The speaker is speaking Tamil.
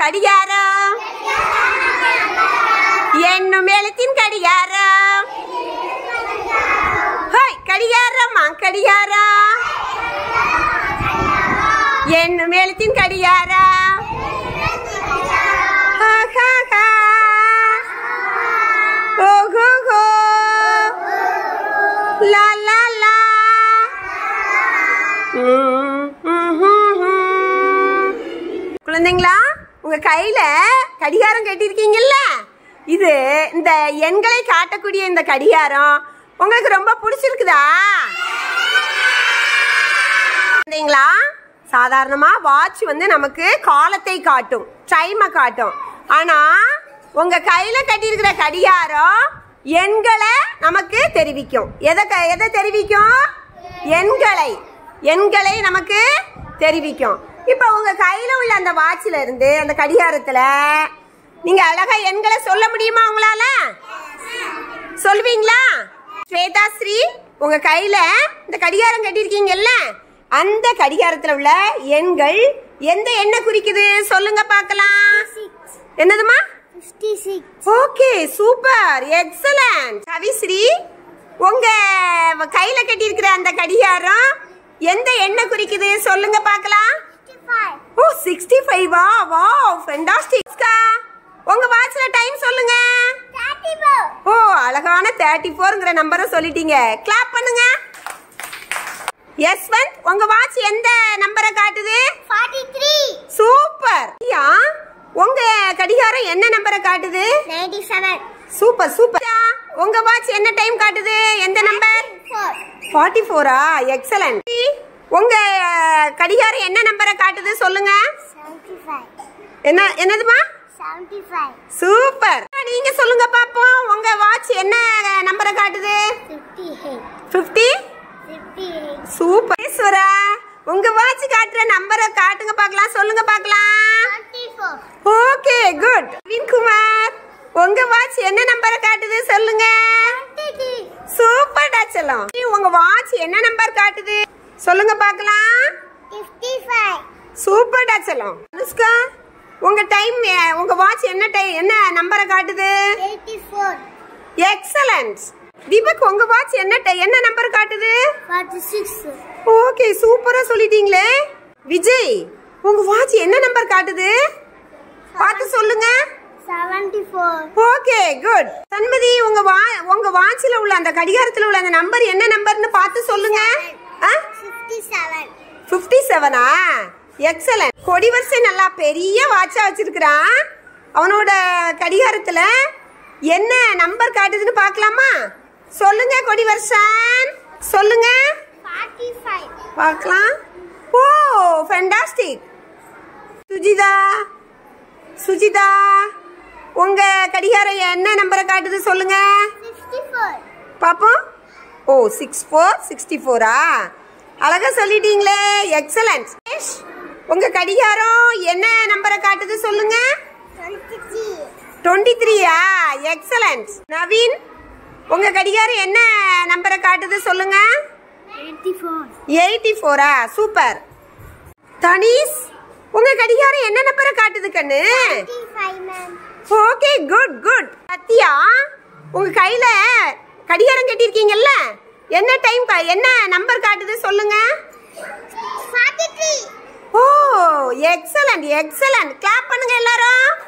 கடிகாரம் என்னும் எழுத்தின் கடிகாரம் ஹோய் கடிகாரம்மா கடிகாரம் என்னும் எழுத்தின் கடிகாரம் ஹா, ஹா, ஹா. ஓஹோ ஹோ. லா லா லா ம், ம், ம், ம். குழந்தைங்களா உங்க கையில கடிகாரம் கட்டியிருக்கீங்கல்ல இது இந்த எண்களை காட்டக்கூடிய இந்த கடிகாரம் உங்களுக்கு ரொம்ப பிடிச்சிருக்குதா குழந்தைங்களா சாதாரணமா வாட்ச் வந்து நமக்கு காலத்தை காட்டும் டைமை காட்டும் ஆனா உங்க கையில கட்டியிருக்கிற கடிகாரம் எண்களை நமக்கு தெரிவிக்கும் எதை க- எதை தெரிவிக்கும் எண்களை எண்களை நமக்கு தெரிவிக்கும் இப்போ உங்க கையில உள்ள அந்த வாட்ச்ல இருந்து அந்த கடிகாரத்துல நீங்க அழகா எண்களை சொல்ல முடியுமா உங்களால சொல்வீங்களா ஸ்வேதா ஸ்ரீ உங்க கையில இந்த கடிகாரம் கட்டியிருக்கீங்கல்ல அந்த கடிகாரத்துல உள்ள எண்கள் எந்த எண்ணை குறிக்குது சொல்லுங்க பார்க்கலாம் என்னதுமா fifty six okay super excellent Kavisri உங்க கையில கட்டியிருக்கிற அந்த கடிகாரம் எந்த எண்ணை குறிக்குது சொல்லுங்க பார்க்கலாம் ஃபிஃப்டி ஃபைவ் ஓ சிக்ஸ்டி ஃபைவா வா ஃபென்டாஸ்டிக்ஸ்கா உங்க வாட்ச்ல டைம் சொல்லுங்க தேர்ட்டி ஃபோர் ஓ அழகான தேர்ட்டி ஃபோர்ங்கிற நம்பரை சொல்லிட்டீங்க கிளாப் பண்ணுங்க யஸ்வந்த் உங்க வாட்ச் எந்த நம்பரை காட்டுது ஃபார்ட்டி த்ரீ சூப்பர் ஐயா உங்க கடிகாரம் என்ன நம்பரை காட்டுது நைன்டி செவன் சூப்பர் சூப்பர் ஐயா, உங்க வாட்ச் என்ன டைம் காட்டுது எந்த நம்பர் ஃபோர் ஃபார்ட்டி ஃபோரா எக்ஸலன்ட் உங்க அஹ், கடிகாரம் என்ன நம்பரை காட்டுது சொல்லுங்க செவன்டி ஃபைவ் என்ன என்னதுமா செவன்டி ஃபைவ் சூப்பர் நீங்க சொல்லுங்க பாப்போம் உங்க வாட்ச் என்ன நம்பரை காட்டுது fifty eight 50 fifty eight super ஈஸ்வரா உங்க வாட்ச் காட்டுற நம்பரை காட்டுங்க பார்க்கலாம் சொல்லுங்க பார்க்கலாம் twenty four okay good Kumar உங்க வாட்ச் என்ன நம்பரை காட்டுது சொல்லுங்க டுவெண்ட்டி த்ரீ சூப்பர் டாச்சலம் உங்க வாட்ச் என்ன நம்பர் காட்டுது சொல்லுங்க பார்க்கலாம் ஃபிஃப்டி ஃபைவ் சூப்பர் டாச்சலம் அனுஷ்கா உங்க டைம் உங்க வாட்ச் என்ன டைம் என்ன நம்பரை காட்டுது எயிட்டி ஃபோர் எக்ஸலன்ட் தீபக் உங்க வாட்ச் என்ன ti- என்ன நம்பர் காட்டுது ஃபார்ட்டி சிக்ஸ் ஓகே சூப்பரா சொல்லிட்டீங்களே விஜய் உங்க வாட்ச் என்ன நம்பர் காட்டுது பார்த்து சொல்லுங்க seventy four okay good Shanmathi உங்க வா உங்க வாட்ச்ல உள்ள அந்த கடிகாரத்துல உள்ள அந்த நம்பர் என்ன நம்பர்னு பார்த்து சொல்லுங்க ஃபிஃப்டி செவன் ஃபிஃப்டி செவனா எக்ஸலன்ட் கொடி வரிசை நல்லா பெரிய வாட்சா வச்சிருக்கிறான் அவனோட கடிகாரத்துல என்ன நம்பர் காட்டுதுன்னு பார்க்கலாமா சொல்லுங்க கொடி வருஷன் சொல்லுங்க ஃபார்ட்டி ஃபைவ் பார்க்கலாம் ஓ ஃபென்டாஸ்டிக் சுஜிதா சுஜிதா உங்க கடிகாரம் என்ன நம்பரை காட்டுது சொல்லுங்க ஃபிஃப்டி ஃபோர் பாப்போம் ஓ சிக்ஸ் ஃபோர் சிக்ஸ்டி ஃபோரா அழகா சொல்லிட்டீங்களே எக்ஸலன்ட் உங்க கடிகாரம் என்ன நம்பரை காட்டுது சொல்லுங்க டுவெண்ட்டி த்ரீ டுவெண்ட்டி த்ரீயா எக்ஸலன்ட் நவீன் உங்க கடிகாரம் என்ன நம்பரை காட்டுது சொல்லுங்க எயிட்டி ஃபோர் எயிட்டி ஃபோரா சூப்பர் தனீஸ் உங்க கடிகாரம் என்ன நம்பரை காட்டுது கண்ணு twenty five ma'am okay good good Sathya உங்க கையில கடிகாரம் கட்டியிருக்கீங்கல்ல என்ன டைம் என்ன நம்பர் காட்டுது சொல்லுங்க forty three oh excellent excellent clap பண்ணுங்க எல்லாரும்